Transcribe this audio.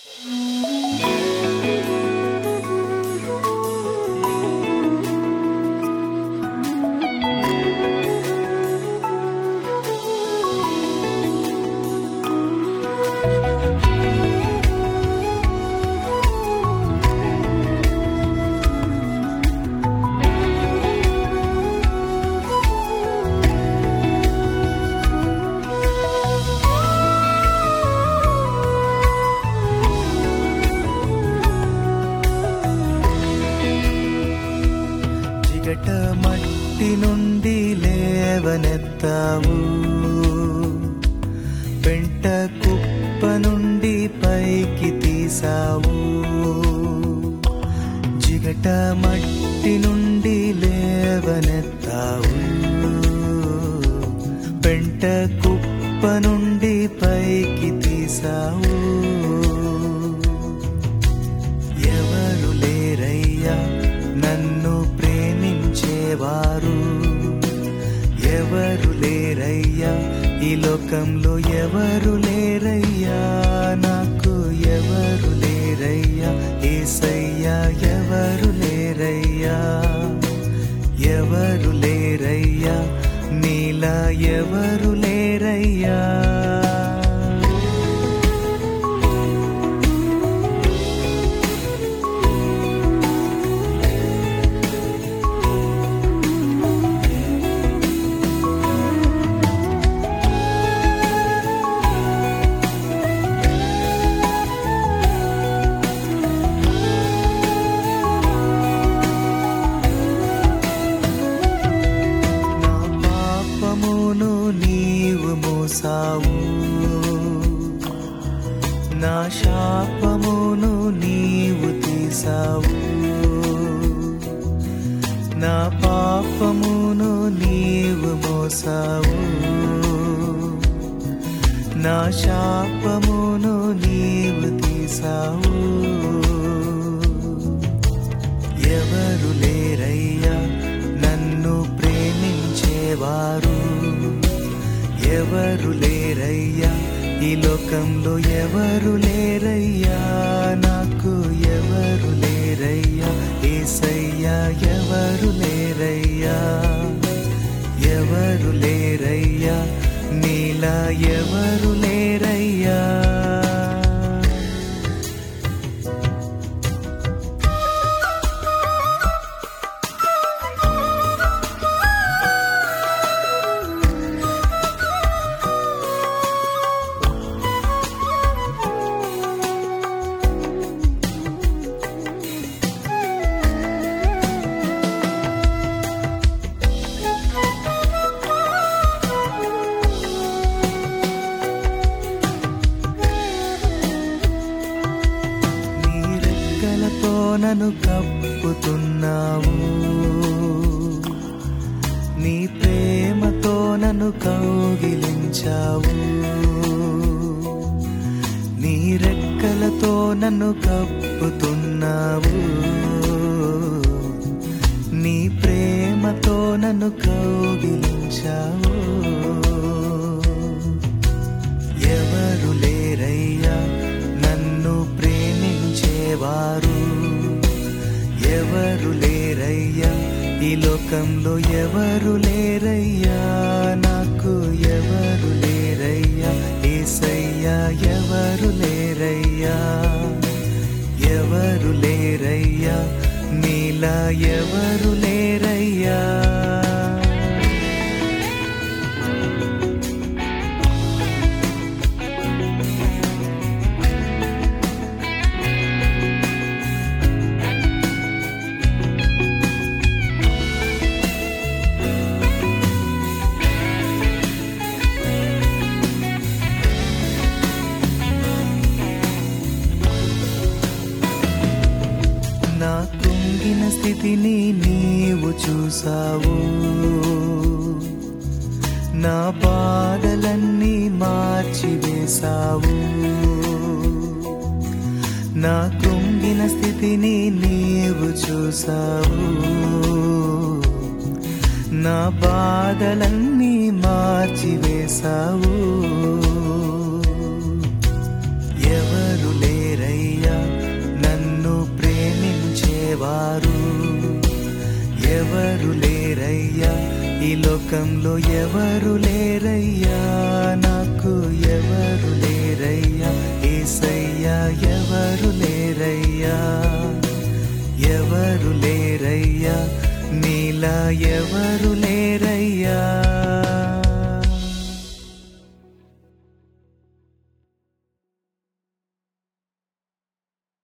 జిగట మట్టి నుండి లేవనెత్తావు పెంట కుప్ప నుండి పైకి తీసావు జిగట మట్టి నుండి లేవనెత్తావు పెంట కుప్ప నుండి పైకి తీసావు ఎవరు లేరయ్యా నన్ను ప్రేమించేవారు ఎవరు లేరయ్యా ఈ లోకంలో ఎవరు లేరయ్యా నాకు ఎవరు లేరయ్యా ఏసయ్యా ఎవరు లేరయ్యా ఎవరు లేరయ్యా నీలా ఎవరు లేరయ్యా నా పాపమును నీవు మోసావు నా శాపమును నీవు తీసావు నా పాపమును నీవు మోసావు నా శాపమును నీవు తీసావు ఎవరు లేరయ్యా నన్ను ప్రేమించేవారు ఎవరు లేరయ్యా ఈ లోకంలో ఎవరు లేరయ్యా నాకు ఎవరు లేరయ్యా ఏసయ్యా ఎవరు లేరయ్యా ఎవరు లేరయ్యా నీలా ఎవరు లేరయ్యా నీ రెక్కలతో నన్ను కప్పుతున్నావు నీ ప్రేమతో నన్ను కౌగిలించావు నీ రెక్కలతో నన్ను కప్పుతున్నావు నీ ప్రేమతో నన్ను కౌగిలించావు ఎవరు లేరయ్యా నన్ను ప్రేమించేవారు ఎవరు లేరయ్యా ఈ లోకంలో ఎవరు లేరయ్యా నాకు ఎవరు లేరయ్యా ఏసయ్యా ఎవరు లేరయ్యా ఎవరు లేరయ్యా నీలా ఎవరు లేరయ్యా నా కుంగిన స్థితిని నీవు చూసావు నా బాధలన్నీ మార్చివేశావు నా కృంగిన స్థితిని నీవు చూసావు నా బాధలన్నీ మార్చివేశావు ఎవరు లేరయ్యా ఈ లోకంలో ఎవరు లేరయ్యా నాకు ఎవరు లేరయ్యా ఏసయ్యా ఎవరు లేరయ్యా ఎవరు లేరయ్యా నీలా ఎవరు లేరయ్యా